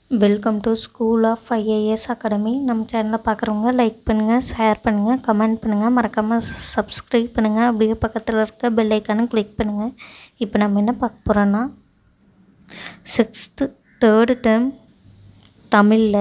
welcome to school of IAS academy நம்ம சேனலை பார்க்குறவங்க லைக் பண்ணுங்கள் ஷேர் பண்ணுங்கள் கமெண்ட் பண்ணுங்கள் மறக்காமல் சப்ஸ்கிரைப் பண்ணுங்கள் அப்படியே பக்கத்தில் இருக்க பெல் ஐக்கானை கிளிக் பண்ணுங்கள் இப்போ நம்ம என்ன பார்க்க போகிறோன்னா சிக்ஸ்த்து தேர்டு டேர்ம் தமிழில்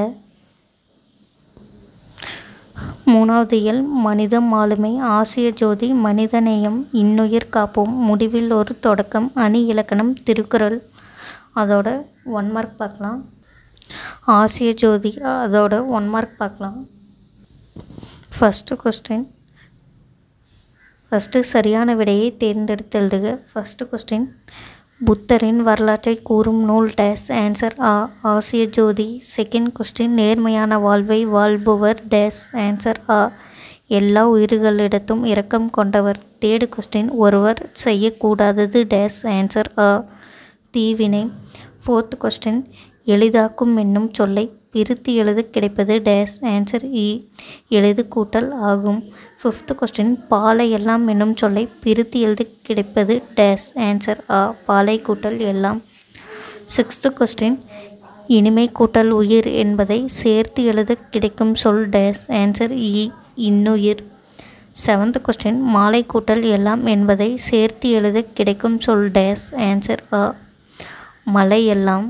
மூணாவது இயல் மனிதம் ஆளுமை ஆசிய ஜோதி மனிதநேயம் இன்னுயிர் காப்போம் முடிவில் ஒரு தொடக்கம் அணி இலக்கணம் திருக்குறள் அதோட ஒன் மார்க் பார்க்கலாம் ஆசிய ஜோதி அதோட ஒன் மார்க் பார்க்கலாம் ஃபஸ்ட்டு கொஸ்டின் ஃபஸ்ட்டு சரியான விடையை தேர்ந்தெடுத்து எழுதுக ஃபஸ்ட்டு கொஸ்டின் புத்தரின் வரலாற்றை கூறும் நூல் டேஸ் ஆன்சர் ஆ ஆசிய ஜோதி செகண்ட் கொஸ்டின் நேர்மையான வாழ்வை வாழ்பவர் டேஸ் ஆன்சர் ஆ எல்லா உயிர்களிடத்தும் இரக்கம் கொண்டவர் தேர்டு கொஸ்டின் ஒருவர் செய்யக்கூடாதது டேஸ் ஆன்சர் ஆ தீவினை ஃபோர்த் கொஸ்டின் எளிதாக்கும் என்னும் சொல்லை பிரித்து எழுத கிடைப்பது டேஸ் ஆன்சர் இ எழுது கூட்டல் ஆகும் ஃபிஃப்த் கொஸ்டின் பாலை எல்லாம் என்னும் சொல்லை பிரித்து எழுத கிடைப்பது டேஸ் ஆன்சர் ஆ பாலை கூட்டல் எல்லாம் சிக்ஸ்த்து கொஸ்டின் இனிமை கூட்டல் உயிர் என்பதை சேர்த்து எழுத கிடைக்கும் சொல் டேஸ் ஆன்சர் இ இன்னுயிர் செவன்த் கொஸ்டின் மாலை கூட்டல் எல்லாம் என்பதை சேர்த்து எழுத கிடைக்கும் சொல் டேஸ் ஆன்சர் அ மலை எல்லாம்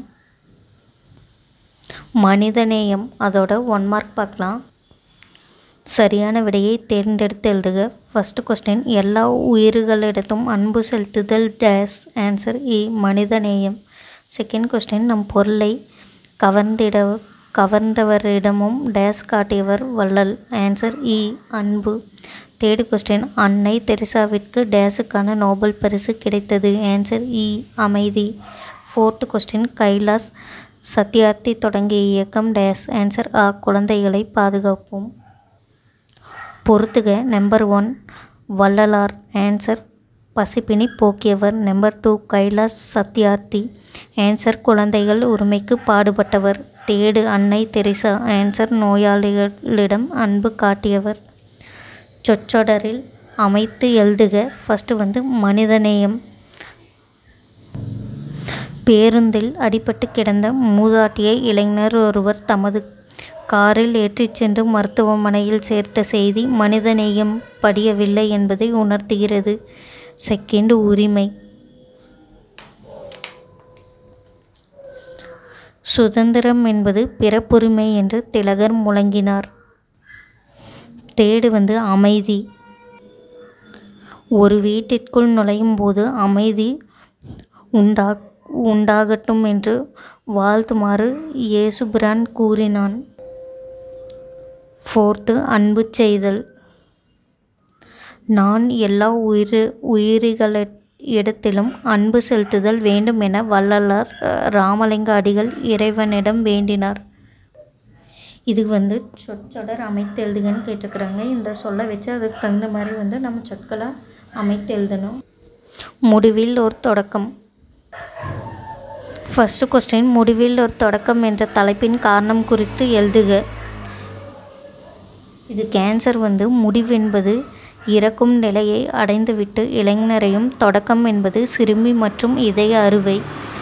மனிதநேயம் அதோட ஒன் மார்க் பார்க்கலாம் சரியான விடையை தேர்ந்தெடுத்து எழுதுக ஃபஸ்ட்டு கொஸ்டின் எல்லா உயிர்களிடத்தும் அன்பு செலுத்துதல் டேஸ் ஆன்சர் இ மனிதநேயம் செகண்ட் கொஸ்டின் நம் பொருளை கவர்ந்திட கவர்ந்தவரிடமும் டேஸ் காட்டியவர் வள்ளல் ஆன்சர் இ அன்பு தேர்டு கொஸ்டின் அன்னை தெரசாவிற்கு டேஸுக்கான நோபல் பரிசு கிடைத்தது ஆன்சர் இ அமைதி ஃபோர்த்து கொஸ்டின் கைலாஸ் சத்யார்த்தி தொடங்கிய இயக்கம் டேஸ் ஆன்சர் ஆ குழந்தைகளை பாதுகாப்போம் பொறுத்துக நம்பர் ஒன் வள்ளலார் ஆன்சர் பசிப்பினி போக்கியவர் number two Kailash Satyarthi answer குழந்தைகள் உரிமைக்கு பாடுபட்டவர் தேடு அன்னை தெரசா ஆன்சர் நோயாளிகளிடம் அன்பு காட்டியவர் சொற்றொடரில் அமைத்து எழுதுக ஃபஸ்ட்டு வந்து மனிதநேயம் பேருந்தில் அடிபட்டு கிடந்த மூதாட்டியை இளைஞர் ஒருவர் தமது காரில் ஏற்றிச் சென்று மருத்துவமனையில் சேர்த்த செய்தி மனிதநேயம் படியவில்லை என்பதை உணர்த்துகிறது செகண்ட் உரிமை சுதந்திரம் என்பது பிறப்புரிமை என்று திலகர் முழங்கினார் தேடு வந்து அமைதி ஒரு வீட்டிற்குள் நுழையும் போது அமைதி உண்டா உண்டாகட்டும் என்று வாழ்த்துமாறு இயேசுபிரான் கூறினான் ஃபோர்த்து அன்பு செய்தல் நான் எல்லா உயிர் உயிரிகள இடத்திலும் அன்பு செலுத்துதல் வேண்டும் என வள்ளலார் ராமலிங்க அடிகள் இறைவனிடம் வேண்டினார் இது வந்து சொற்றொடர் அமைத்து எழுதுகன்னு கேட்டிருக்கிறாங்க இந்த சொல்ல வச்சு அதுக்கு தகுந்த மாதிரி வந்து நம்ம சொற்களை அமைத்து எழுதணும் முடிவில் ஒரு தொடக்கம் ஃபஸ்ட்டு கொஸ்டின் முடிவில் ஒரு தொடக்கம் என்ற தலைப்பின் காரணம் குறித்து எழுதுக இது கேன்சர் வந்து முடிவென்பது இறக்கும் நிலையை அடைந்துவிட்டு இளைஞரையும் தொடக்கம் என்பது சிறுமி மற்றும் இதய அறுவை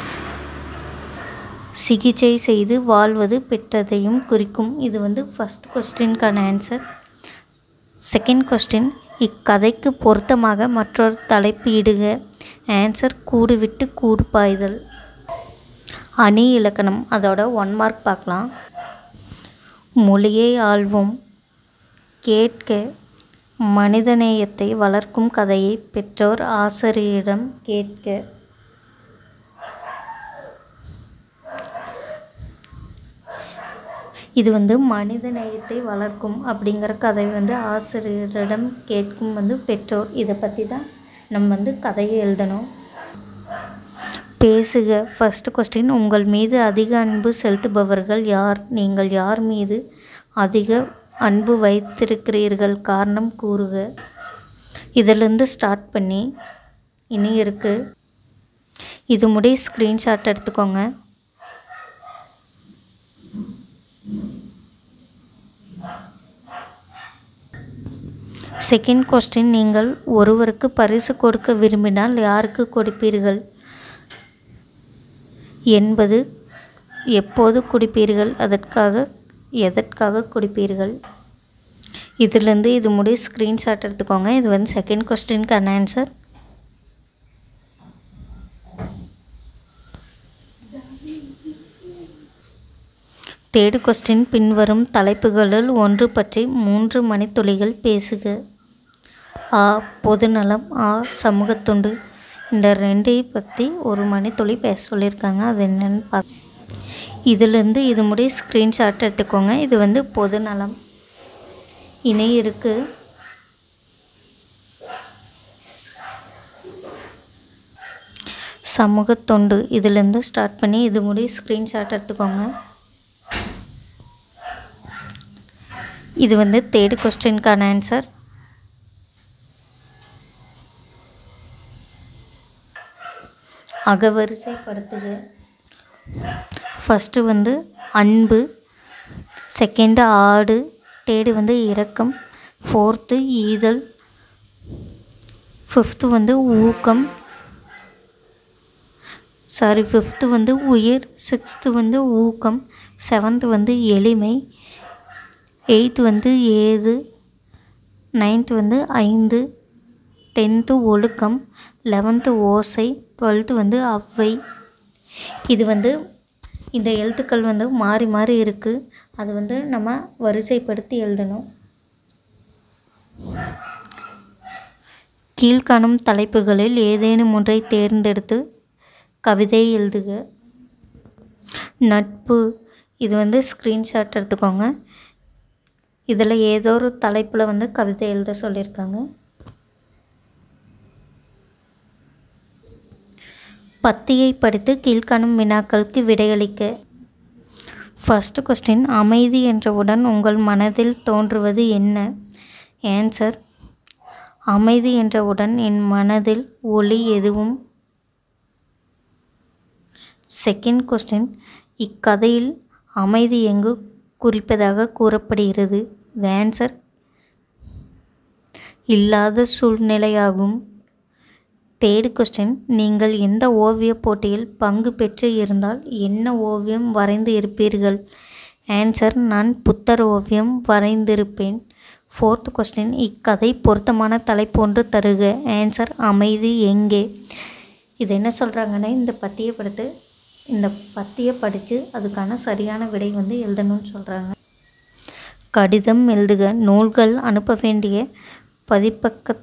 சிகிச்சை செய்து வாழ்வது பெற்றதையும் குறிக்கும் இது வந்து ஃபஸ்ட் கொஸ்டின்கான ஆன்சர் செகண்ட் கொஸ்டின் இக்கதைக்கு பொருத்தமாக மற்றொரு தலைப்பு இடுக ஆன்சர் கூடு விட்டு கூடு பாய்தல் அணி இலக்கணம் அதோட ஒன் மார்க் பார்க்கலாம் மொழியை ஆள்வோம் கேட்க மனிதநேயத்தை வளர்க்கும் கதையை பெற்றோர் ஆசிரியரிடம் கேட்க இது வந்து மனித நேயத்தை வளர்க்கும் அப்படிங்கிற கதை வந்து ஆசிரியரிடம் கேட்கும் வந்து பெற்றோர் இதை பற்றி தான் நம்ம வந்து கதையை எழுதணும் பேசுக ஃபஸ்ட்டு கொஸ்டின் உங்கள் மீது அதிக அன்பு செலுத்துபவர்கள் யார் நீங்கள் யார் மீது அதிக அன்பு வைத்திருக்கிறீர்கள் காரணம் கூறுக இதிலேருந்து ஸ்டார்ட் பண்ணி இனி இருக்குது இது முடி ஸ்க்ரீன்ஷாட் எடுத்துக்கோங்க செகண்ட் கொஸ்டின் நீங்கள் ஒருவருக்கு பரிசு கொடுக்க விரும்பினால் யாருக்கு கொடுப்பீர்கள் என்பது எப்போது குடிப்பீர்கள் அதற்காக எதற்காக குடிப்பீர்கள் இதுலேருந்து இது முடி ஸ்க்ரீன்ஷாட் எடுத்துக்கோங்க இது வந்து செகண்ட் கொஸ்டினுக்கான ஆன்சர் தேர்டு கொஸ்டின் பின்வரும் தலைப்புகளுள் ஒன்று பற்றி மூன்று மணித்துளிகள் பேசுக ஆ பொதுநலம் ஆ சமூகத்துண்டு இந்த ரெண்டையும் பற்றி ஒரு மணித்துளி பேச சொல்லியிருக்காங்க அது என்னென்னு பார்க்க இதுலேருந்து இது முடி ஸ்க்ரீன்ஷாட் எடுத்துக்கோங்க இது வந்து பொதுநலம் இணை இருக்குது சமூக தொண்டு இதுலேருந்து ஸ்டார்ட் பண்ணி இது முடி ஸ்க்ரீன்ஷாட் எடுத்துக்கோங்க இது வந்து தேர்டு கொஸ்டினுக்கான ஆன்சர் அகவரிசைப்படுத்துக ஃபஸ்ட்டு வந்து அன்பு செகண்டு ஆடு தேர்டு வந்து இரக்கம் ஃபோர்த்து ஈதல் ஃபிஃப்த்து வந்து ஊக்கம் சாரி ஃபிஃப்த்து வந்து உயிர் சிக்ஸ்த்து வந்து ஊக்கம் செவன்த்து வந்து எளிமை எயித்து வந்து ஏது நைன்த்து வந்து ஐந்து டென்த்து ஒழுக்கம் லெவன்த்து ஓசை டுவெல்த்து வந்து அவ்வை இது வந்து இந்த எழுத்துக்கள் வந்து மாறி மாறி இருக்குது அது வந்து நம்ம வரிசைப்படுத்தி எழுதணும் கீழ்காணும் தலைப்புகளில் ஏதேனும் ஒன்றை தேர்ந்தெடுத்து கவிதை எழுதுக நட்பு இது வந்து ஸ்க்ரீன்ஷாட் எடுத்துக்கோங்க இதில் ஏதோ ஒரு தலைப்பில் வந்து கவிதை எழுத சொல்லியிருக்காங்க பத்தியை படித்து கீழ்காணும் வினாக்களுக்கு விடையளிக்க ஃபஸ்ட்டு கொஸ்டின் அமைதி என்றவுடன் உங்கள் மனதில் தோன்றுவது என்ன ஆன்சர் அமைதி என்றவுடன் என் மனதில் ஒளி எதுவும் செகண்ட் கொஸ்டின் இக்கதையில் அமைதி எங்கு குறிப்பதாக கூறப்படுகிறது இது ஆன்சர் இல்லாத சூழ்நிலையாகும் தேர்டு கொஸ்டின் நீங்கள் எந்த ஓவியப் போட்டியில் பங்கு பெற்று இருந்தால் என்ன ஓவியம் வரைந்து இருப்பீர்கள் ஆன்சர் நான் புத்தர் ஓவியம் வரைந்திருப்பேன் ஃபோர்த் கொஸ்டின் இக்கதை பொருத்தமான தலைப்பொன்று தருக ஆன்சர் அமைதி எங்கே இது என்ன சொல்கிறாங்கன்னா இந்த பத்தியை படுத்து இந்த பத்தியை படித்து அதுக்கான சரியான விடை வந்து எழுதணும்னு சொல்கிறாங்க கடிதம் எழுதுக நூல்கள் அனுப்ப வேண்டிய பதிப்பக்க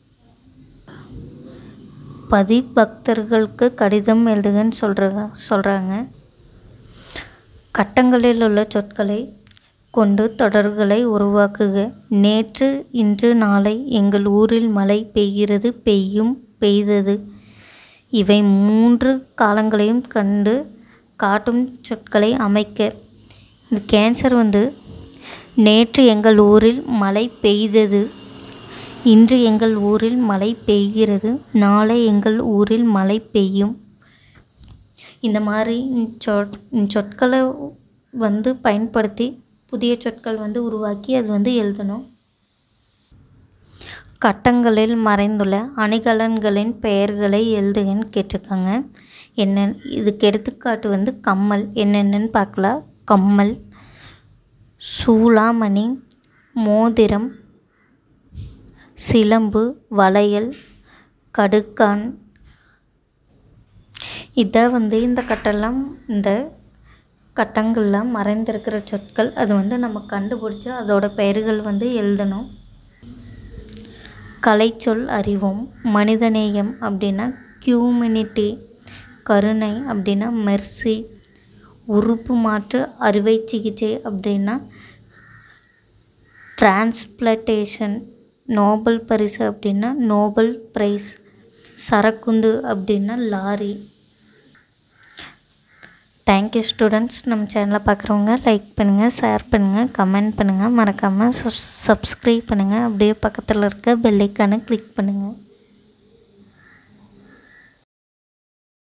பதிபக்தர்களுக்கு கடிதம் எழுதுகன்னு சொல்கிறாங்க சொல்கிறாங்க கட்டங்களில் உள்ள சொற்களை கொண்டு தொடர்களை உருவாக்குக நேற்று இன்று நாளை எங்கள் ஊரில் மழை பெய்கிறது பெய்யும் பெய்தது இவை மூன்று காலங்களையும் கண்டு காட்டும் சொற்களை அமைக்க இந்த கேன்சர் வந்து நேற்று எங்கள் ஊரில் மழை பெய்தது இன்று எங்கள் ஊரில் மழை பெய்கிறது நாளை எங்கள் ஊரில் மழை பெய்யும் இந்த மாதிரி சொற் சொற்களை வந்து பயன்படுத்தி புதிய சொற்கள் வந்து உருவாக்கி அது வந்து எழுதணும் கட்டங்களில் மறைந்துள்ள அணிகலன்களின் பெயர்களை எழுதுகன்னு கேட்டிருக்காங்க என்ன இதுக்கு எடுத்துக்காட்டு வந்து கம்மல் என்னென்னு பார்க்கலாம் கம்மல் சூளாமணி மோதிரம் சிலம்பு வளையல் கடுக்கான் இதை வந்து இந்த கட்டெல்லாம் இந்த கட்டங்களில் மறைந்திருக்கிற சொற்கள் அது வந்து நம்ம கண்டுபிடிச்சி அதோட பெயர்கள் வந்து எழுதணும் கலைச்சொல் அறிவோம் மனிதநேயம் அப்படின்னா கியூமினிட்டி கருணை அப்படின்னா மெர்சி உறுப்பு மாற்று அறுவை சிகிச்சை அப்படின்னா டிரான்ஸ்பிளட்டேஷன் நோபல் பரிசு அப்படின்னா நோபல் ப்ரைஸ் சரக்குந்து அப்படின்னா லாரி தேங்க்யூ ஸ்டூடெண்ட்ஸ் நம்ம சேனலை பார்க்குறவங்க லைக் பண்ணுங்கள் ஷேர் பண்ணுங்கள் கமெண்ட் பண்ணுங்கள் மறக்காமல் சப்ஸ்கிரைப் பண்ணுங்கள் அப்படியே பக்கத்தில் இருக்க பெல்லைக்கான கிளிக் பண்ணுங்கள்